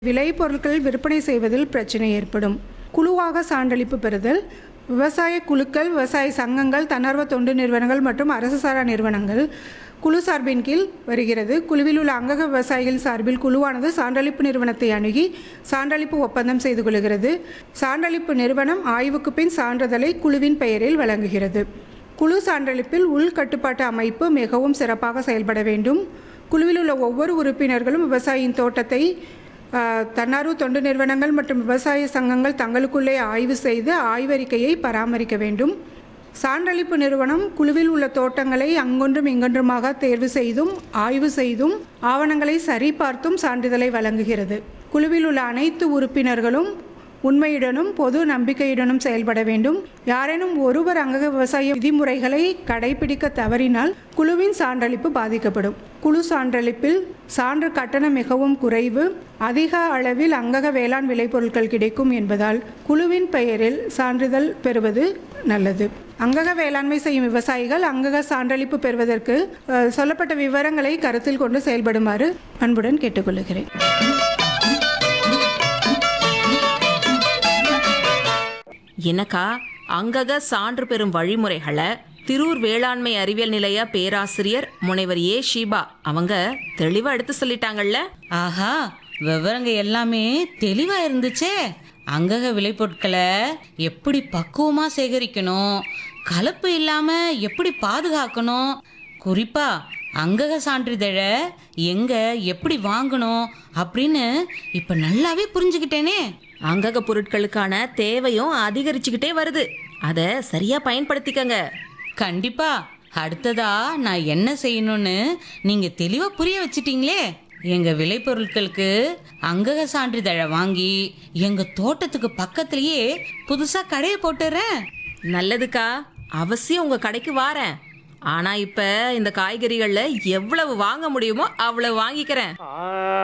விளைபொருட்கள் விற்பனை செய்வதில் பிரச்சனை ஏற்படும் குழுவாக சான்றளிப்பு பெறுதல் விவசாய குழுக்கள் விவசாய சங்கங்கள் தன்னார்வ தொண்டு நிறுவனங்கள் மற்றும் அரசு சாரா நிறுவனங்கள் குழு சார்பின் கீழ் வருகிறது குழுவில் உள்ள அங்கக விவசாயிகள் சார்பில் குழுவானது சான்றளிப்பு நிறுவனத்தை அணுகி சான்றளிப்பு ஒப்பந்தம் செய்து கொள்கிறது சான்றளிப்பு நிறுவனம் ஆய்வுக்கு பின் சான்றிதழை குழுவின் பெயரில் வழங்குகிறது குழு சான்றளிப்பில் உள்கட்டுப்பாட்டு அமைப்பு மிகவும் சிறப்பாக செயல்பட வேண்டும் குழுவில் உள்ள ஒவ்வொரு உறுப்பினர்களும் விவசாயியின் தோட்டத்தை ஆஹ், தன்னார்வ தொண்டு நிறுவனங்கள் மற்றும் விவசாய சங்கங்கள் தங்களுக்குள்ளே ஆய்வு செய்து ஆய்வறிக்கையை பராமரிக்க வேண்டும் சான்றளிப்பு நிறுவனம் குழுவில் உள்ள தோட்டங்களை அங்கொன்றும் இங்கொன்றுமாக தேர்வு செய்தும் ஆய்வு செய்தும் ஆவணங்களை சரிபார்த்தும் சான்றிதழை வழங்குகிறது குழுவில் உள்ள அனைத்து உறுப்பினர்களும் உண்மையுடனும் பொது நம்பிக்கையுடனும் செயல்பட வேண்டும் யாரேனும் ஒருவர் அங்கக விவசாய விதிமுறைகளை கடைபிடிக்க தவறினால் குழுவின் சான்றளிப்பு பாதிக்கப்படும் குழு சான்றளிப்பில் சான்று கட்டணம் மிகவும் குறைவு அதிக அளவில் அங்கக வேளாண் விளைபொருட்கள் கிடைக்கும் என்பதால் குழுவின் பெயரில் சான்றிதழ் பெறுவது நல்லது அங்கக வேளாண்மை செய்யும் விவசாயிகள் அங்கக சான்றளிப்பு பெறுவதற்கு அஹ், சொல்லப்பட்ட விவரங்களை கருத்தில் கொண்டு செயல்படுமாறு அன்புடன் கேட்டுக்கொள்கிறேன் எனக்கா அங்கக சான்று பெறும் வழிமுறைகளை திரூர் வேளாண்மை அறிவியல் நிலைய பேராசிரியர் முனைவர் ஏ ஷீபா அவங்க தெளிவா எடுத்து சொல்லிட்டாங்கல்ல ஆஹா விவரங்க எல்லாமே தெளிவா இருந்துச்சே அங்கக விளைபொருட்களை எப்படி பக்குவமா சேகரிக்கணும் கலப்பு இல்லாம எப்படி பாதுகாக்கணும் குறிப்பா அங்கக சான்றிதழை எங்க எப்படி வாங்கணும் அப்படின்னு இப்ப நல்லாவே புரிஞ்சுக்கிட்டேனே அங்கக பொருட்களுக்கான தேவையும் அதிகரிச்சுக்கிட்டே வருது அதை சரியா பயன்படுத்திக்கங்க கண்டிப்பா அடுத்ததா நான் என்ன செய்யணும்னு நீங்க தெளிவா புரிய வச்சிட்டீங்களே எங்க விளைபொருட்களுக்கு அங்கக சான்றிதழை வாங்கி எங்க தோட்டத்துக்கு பக்கத்திலேயே புதுசா கடையை போட்டுறேன் நல்லதுக்கா அவசியம் உங்க கடைக்கு வாரேன் ஆனா இப்ப இந்த காய்கறிகள்ல எவ்வளவு வாங்க முடியுமோ அவ்வளவு வாங்கிக்கிறேன் ஆ